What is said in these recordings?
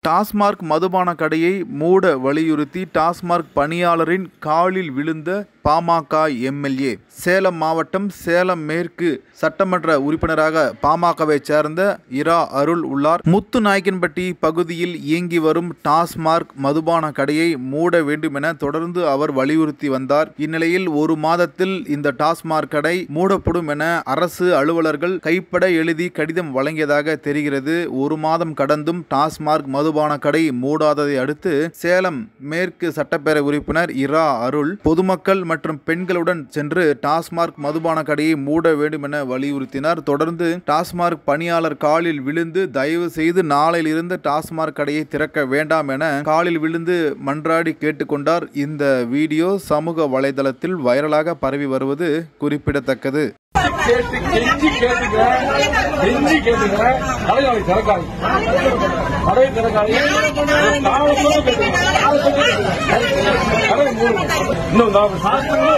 டாஸ்மார்க் மதுபான கடையை மூட வலியுறுத்தி டாஸ்மார்க் பணியாளரின் காலில் விழுந்த பாமக எம்எல்ஏ சேலம் மாவட்டம் சேலம் மேற்கு சட்டமன்ற உறுப்பினராக பாமகவை சேர்ந்த இரா அருள் உள்ளார் முத்துநாயக்கன்பட்டி பகுதியில் இயங்கி வரும் டாஸ்மார்க் மதுபான கடையை மூட வேண்டும் என தொடர்ந்து அவர் வலியுறுத்தி வந்தார் இந்நிலையில் ஒரு மாதத்தில் இந்த டாஸ்மார்க் கடை மூடப்படும் என அரசு அலுவலர்கள் கைப்பட எழுதி கடிதம் வழங்கியதாக தெரிகிறது ஒரு மாதம் கடந்தும் டாஸ்மார்க் மதுபான கடை மூடாததை அடுத்து சேலம் மேற்கு சட்டப்பேரவை உறுப்பினர் இரா அருள் பொதுமக்கள் மற்றும் பெண்களுடன் சென்று டாஸ்மார்க் மதுபான கடையை மூட வேண்டும் என வலியுறுத்தினார் தொடர்ந்து டாஸ்மார்க் பணியாளர் காலில் விழுந்து தயவு செய்து நாளையில் இருந்து டாஸ்மார்க் கடையை திறக்க வேண்டாம் என காலில் விழுந்து மன்றாடி கேட்டுக்கொண்டார் இந்த வீடியோ சமூக வலைதளத்தில் வைரலாக பரவி வருவது குறிப்பிடத்தக்கது கேட்டு கெஞ்சி கேட்டுக்கிறேன் கெஞ்சி கேட்டுக்கிறேன் கடை நாளைக்கு திறக்காது கடை திறக்காது காலத்தோட கேட்டுக்கிறேன் காலத்தோட கேட்டுக்கிறேன் கடை மூடு இன்னும் நான் சாஸ்திரங்களே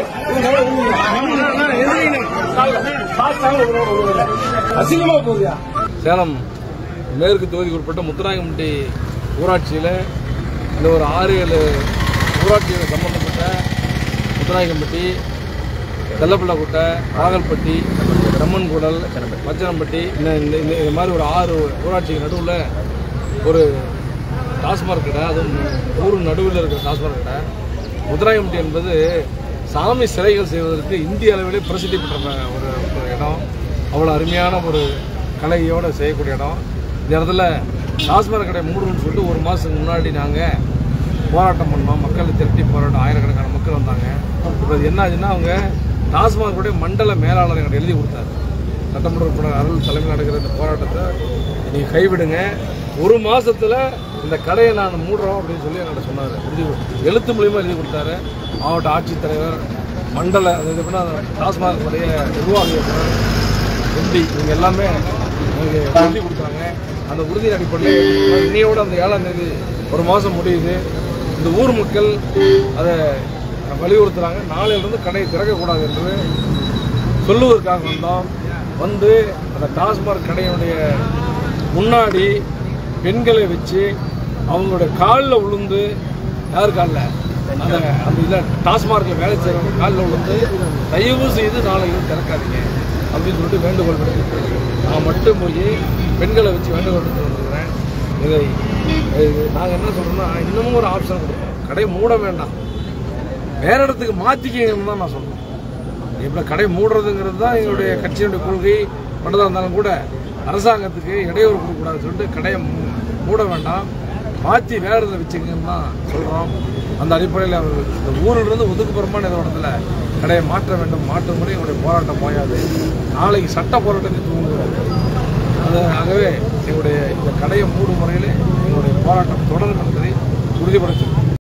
அசிங்கமா போகுதியா சேலம் மேற்கு தொகுதிக்கு உட்பட்ட முத்துராயம்பட்டி ஊராட்சியில் இந்த ஒரு ஆறு ஏழு ஊராட்சிகள் சம்பந்தப்பட்ட முத்துராயம்பட்டி தெல்லப்பிள்ளக்குட்டை நாகல்பட்டி தம்மன்குடல் மச்சனம்பட்டி இந்த இந்த இந்த இது மாதிரி ஒரு ஆறு ஊராட்சிக்கு நடுவில் ஒரு டாஸ்மார்க் கடை அதுவும் ஊர் நடுவில் இருக்கிற டாஸ்மார்க் கடை முத்துராயம்பட்டி என்பது சாமி சிலைகள் செய்வதற்கு இந்திய அளவிலே பிரசித்தி பெற்ற ஒரு ஒரு இடம் அவ்வளோ அருமையான ஒரு கலையோடு செய்யக்கூடிய இடம் இந்த இடத்துல டாஸ்மார்க் கடை மூடணும்னு சொல்லிட்டு ஒரு மாதத்துக்கு முன்னாடி நாங்கள் போராட்டம் பண்ணோம் மக்களை திரட்டி போராட்டம் ஆயிரக்கணக்கான மக்கள் வந்தாங்க இப்போ அது என்ன ஆச்சுன்னா அவங்க டாஸ்மாகுடைய மண்டல மேலாளர் எங்களுக்கு எழுதி கொடுத்தாரு சட்டமன்ற உறுப்பினர் அருள் தலைமையில் நடக்கிற இந்த போராட்டத்தை நீங்கள் கைவிடுங்க ஒரு மாசத்துல இந்த கடையை நான் மூடுறோம் அப்படின்னு சொல்லி என்கிட்ட சொன்னார் எழுதி கொடு- எழுத்து மூலியமாக எழுதி கொடுத்தாரு மாவட்ட ஆட்சித்தலைவர் மண்டல அது இது பண்ணா டாஸ்மாக் உடைய நிர்வாக இயக்குனர் எம்பி இவங்க எல்லாமே எனக்கு உறுதி கொடுத்தாங்க அந்த உறுதியின் அடிப்படையில் இன்னையோட அந்த ஏழாம் தேதி ஒரு மாதம் முடியுது இந்த ஊர் மக்கள் அதை வலியுறுத்துறாங்க நாளையிலிருந்து கடையை திறக்கக்கூடாது என்று சொல்லுவதற்காக வந்தோம் வந்து அந்த டாஸ்மாக் கடையினுடைய முன்னாடி பெண்களை வச்சு அவங்களுடைய காலில் விழுந்து யார் காலில் அந்த அந்த இதில் டாஸ்மார்க்கில் வேலை செய்கிறவங்க காலில் விழுந்து தயவு செய்து நாளைக்கு திறக்காதீங்க அப்படின்னு சொல்லிட்டு வேண்டுகோள் விடுத்து நான் மட்டும் போய் பெண்களை வச்சு வேண்டுகோள் விடுத்து வந்துருக்கிறேன் இதை நாங்கள் என்ன சொல்கிறோம்னா இன்னமும் ஒரு ஆப்ஷன் கொடுப்போம் கடை மூட வேண்டாம் வேற இடத்துக்கு மாற்றிக்கங்கன்னு தான் நான் சொல்கிறேன் இப்போ கடை மூடுறதுங்கிறது தான் எங்களுடைய கட்சியினுடைய கொள்கை பட்டதாக இருந்தாலும் கூட அரசாங்கத்துக்கு இடையூறு கொடுக்கக்கூடாதுன்னு சொல்லிட்டு கடையை மூ- மூட வேண்டாம் மாற்றி வேற இதில் வச்சுக்கங்கன்னு தான் சொல்கிறோம் அந்த அடிப்படையில் அவர் இந்த ஊரிலிருந்து ஒதுக்குப்புறமான இந்த இடத்துல கடையை மாற்ற வேண்டும் மாற்றும் முறை எங்களுடைய போராட்டம் போயாது நாளைக்கு சட்ட போராட்டத்தை தூங்குவோம் அது ஆகவே எங்களுடைய இந்த கடையை மூடும் முறையில் எங்களுடைய போராட்டம் தொடரும் என்பதை உறுதிப்படுத்துகிறோம்